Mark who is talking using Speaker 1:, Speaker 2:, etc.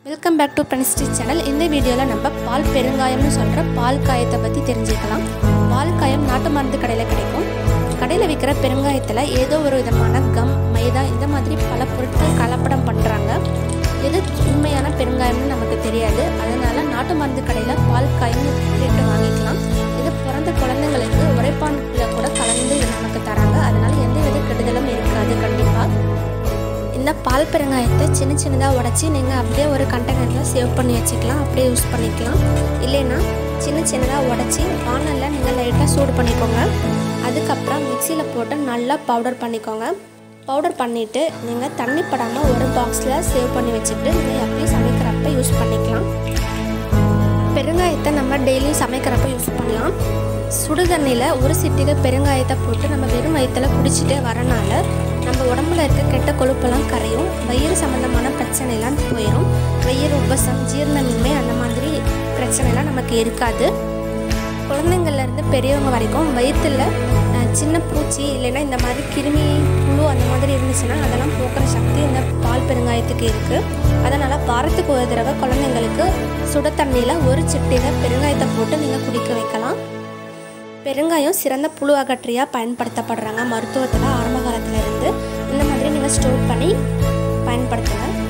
Speaker 1: welcome back to பிரனிஸ்டி channel இந்த வீடியோவில் நம்ம பால் பெருங்காயம்னு சொல்கிற பால் காயத்தை பற்றி தெரிஞ்சுக்கலாம் பால் காயம் நாட்டு மருந்து கடையில் கிடைக்கும் கடையில் விற்கிற பெருங்காயத்தில் ஏதோ ஒரு விதமான கம் மைதா இந்த மாதிரி பல பொருட்கள் கலப்படம் பண்ணுறாங்க எது உண்மையான பெருங்காயம்னு நமக்கு தெரியாது அதனால் நாட்டு மருந்து கடையில் பால் காயம் கேட்டு வாங்கிக்கலாம் இது பிறந்த குழந்தைங்களுக்கு உரைப்பான்ல கூட கலந்து நமக்கு தராங்க அதனால் எந்த வித கெடுதலும் இருக்காது கண்டிப்பாக இந்த பால் பெருங்காயத்தை சின்ன சின்னதாக உடச்சி நீங்கள் அப்படியே ஒரு கண்டெய்னரில் சேவ் பண்ணி வச்சுக்கலாம் அப்படியே யூஸ் பண்ணிக்கலாம் இல்லைன்னா சின்ன சின்னதாக உடச்சி வானலில் நீங்கள் லைட்டாக சூடு பண்ணிக்கோங்க அதுக்கப்புறம் மிக்சியில் போட்டு நல்லா பவுடர் பண்ணிக்கோங்க பவுடர் பண்ணிவிட்டு நீங்கள் தண்ணி படாமல் ஒரு பாக்ஸில் சேவ் பண்ணி வச்சுட்டு நீங்கள் எப்பயும் சமைக்கிறப்ப யூஸ் பண்ணிக்கலாம் பெருங்காயத்தை நம்ம டெய்லியும் சமைக்கிறப்ப யூஸ் பண்ணலாம் சுடு தண்ணியில் ஒரு சிட்டிகை பெருங்காயத்தை போட்டு நம்ம வெறும் வயிற்றில் குடிச்சிட்டே வரனால நம்ம உடம்புல இருக்க கெட்ட கொழுப்பெல்லாம் கரையும் வயிறு சம்மந்தமான பிரச்சனைலாம் போயிடும் வயிறு உபசம் ஜீரணமின்மை அந்த மாதிரி பிரச்சனைலாம் நமக்கு இருக்காது குழந்தைங்கள்லேருந்து பெரியவங்க வரைக்கும் வயிற்றில் சின்ன பூச்சி இல்லைன்னா இந்த மாதிரி கிருமி புழு அந்த மாதிரி இருந்துச்சுன்னா அதெல்லாம் போக்குற சக்தி இந்த பால் பெருங்காயத்துக்கு இருக்குது அதனால் வாரத்துக்கு ஒரு தடவை குழந்தைங்களுக்கு சுட தண்ணியில் ஒரு சிட்டிகை பெருங்காயத்தை போட்டு நீங்கள் குடிக்க வைக்கலாம் பெருங்காயம் சிறந்த புழு அகற்றியாக பயன்படுத்தப்படுறாங்க மருத்துவத்தில் ஆரம்ப காலத்துல இருந்து இந்த மாதிரி நீங்கள் ஸ்டோர் பண்ணி பயன்படுத்துங்க